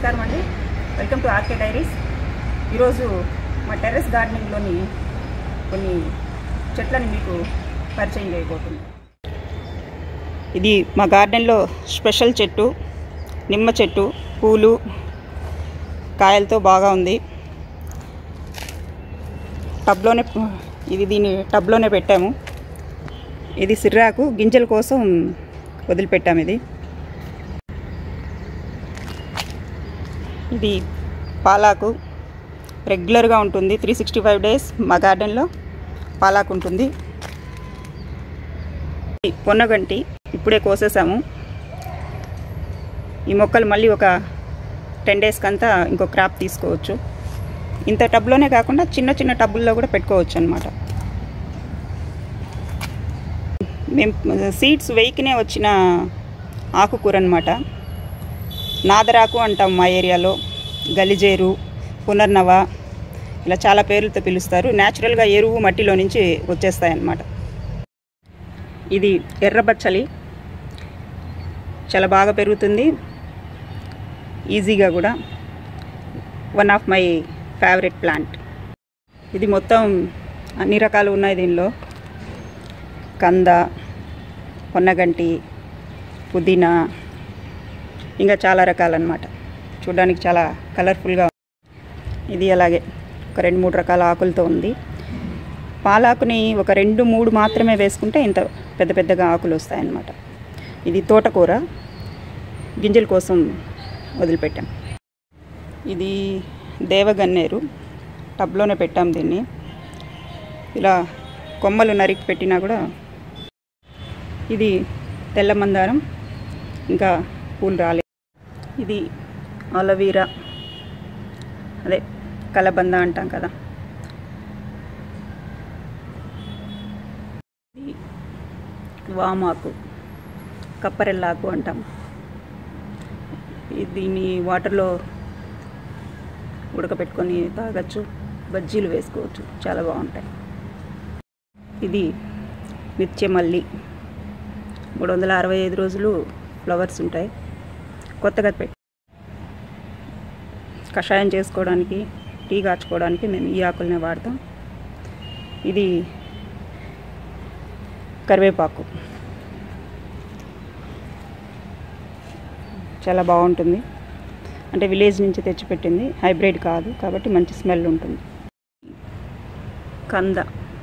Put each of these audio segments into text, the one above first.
నమస్కారం అండి welcome to RK diaries ఈరోజు మా టెర్రస్ గార్డెనింగ్లోని కొన్ని చెట్లని మీకు పరిచయం చేయబోతున్నాను ఇది మా గార్డెన్లో స్పెషల్ చెట్టు నిమ్మ చెట్టు పూలు కాయలతో బాగా ఉంది టబ్లోనే ఇది దీన్ని టబ్లోనే పెట్టాము ఇది సిర్రాకు గింజల కోసం వదిలిపెట్టాము ఇది ఇది పాలాకు రెగ్యులర్గా ఉంటుంది త్రీ సిక్స్టీ ఫైవ్ డేస్ మా గార్డెన్లో పాలాకు ఉంటుంది ఈ పొన్నగంటి ఇప్పుడే కోసేసాము ఈ మొక్కలు మళ్ళీ ఒక టెన్ డేస్కి అంతా ఇంకో క్రాప్ తీసుకోవచ్చు ఇంత టబ్లోనే కాకుండా చిన్న చిన్న టబ్బుల్లో కూడా పెట్టుకోవచ్చు అనమాట మేము సీడ్స్ వేయికినే వచ్చిన ఆకుకూర అనమాట నాదరాకు అంటాం మా ఏరియాలో గలిజేరు పునర్నవ ఇలా చాలా పేర్లతో పిలుస్తారు న్యాచురల్గా ఎరువు మట్టిలో నుంచి వచ్చేస్తాయి అన్నమాట ఇది ఎర్రబచ్చలి చాలా బాగా పెరుగుతుంది ఈజీగా కూడా one of my favourite plant ఇది మొత్తం అన్ని రకాలు ఉన్నాయి దీనిలో కంద పొన్నగంటి పుదీనా ఇంకా చాలా రకాలన్నమాట చూడడానికి చాలా కలర్ఫుల్గా ఇది అలాగే ఒక రెండు మూడు రకాల ఆకులతో ఉంది పాలాకుని ఒక రెండు మూడు మాత్రమే వేసుకుంటే ఇంత పెద్ద పెద్దగా ఆకులు వస్తాయన్నమాట ఇది తోటకూర గింజల కోసం వదిలిపెట్టాం ఇది దేవగన్నేరు టబ్లోనే పెట్టాం దీన్ని ఇలా కొమ్మలు నరికి పెట్టినా కూడా ఇది తెల్ల మందారం ఇంకా పూలు రాలేదు ఇది అలవీరా అదే కలబంద అంటాం కదా ఇది వామాకు కప్పరెల్లాకు అంటాం ఇది దీన్ని వాటర్లో ఉడకపెట్టుకొని తాగొచ్చు బజ్జీలు వేసుకోవచ్చు చాలా బాగుంటాయి ఇది నిత్యమల్లి మూడు వందల అరవై ఐదు రోజులు ఫ్లవర్స్ ఉంటాయి కొత్తగా పెట్టి కషాయం చేసుకోవడానికి టీ కాచుకోవడానికి మేము ఈ ఆకులనే వాడతాం ఇది కరివేపాకు చాలా బాగుంటుంది అంటే విలేజ్ నుంచి తెచ్చిపెట్టింది హైబ్రిడ్ కాదు కాబట్టి మంచి స్మెల్ ఉంటుంది కంద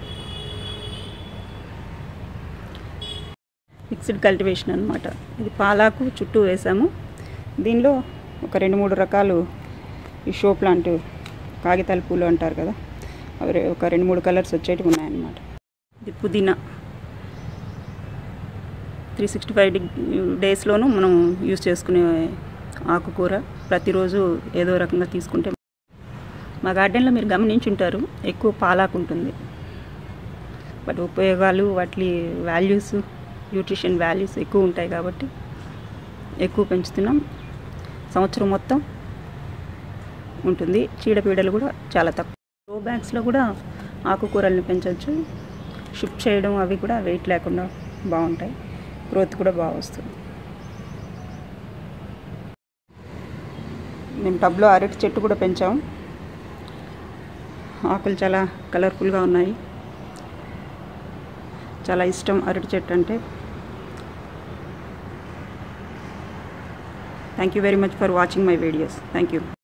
మిక్స్డ్ కల్టివేషన్ అనమాట ఇది పాలాకు చుట్టూ వేసాము దీనిలో ఒక రెండు మూడు రకాలు ఈ షో ప్లాంట్ కాగితాల పూలు అంటారు కదా అవి ఒక రెండు మూడు కలర్స్ వచ్చేటివి ఉన్నాయన్నమాట ఇది పుదీనా త్రీ సిక్స్టీ ఫైవ్ డేస్లోనూ మనం యూస్ చేసుకునే ఆకుకూర ప్రతిరోజు ఏదో రకంగా తీసుకుంటే మా గార్డెన్లో మీరు గమనించుంటారు ఎక్కువ పాలాకు ఉంటుంది బట్ ఉపయోగాలు వాటి వాల్యూస్ న్యూట్రిషన్ వాల్యూస్ ఎక్కువ ఉంటాయి కాబట్టి ఎక్కువ పెంచుతున్నాం సంవత్సరం మొత్తం ఉంటుంది చీడపీడలు కూడా చాలా తక్కువ గ్రో బ్యాగ్స్లో కూడా ఆకుకూరల్ని పెంచవచ్చు షిఫ్ట్ చేయడం అవి కూడా వెయిట్ లేకుండా బాగుంటాయి గ్రోత్ కూడా బాగా వస్తుంది మేము టబ్లో అరటి చెట్టు కూడా పెంచాం ఆకులు చాలా కలర్ఫుల్గా ఉన్నాయి చాలా ఇష్టం అరటి చెట్టు అంటే thank you very much for watching my videos thank you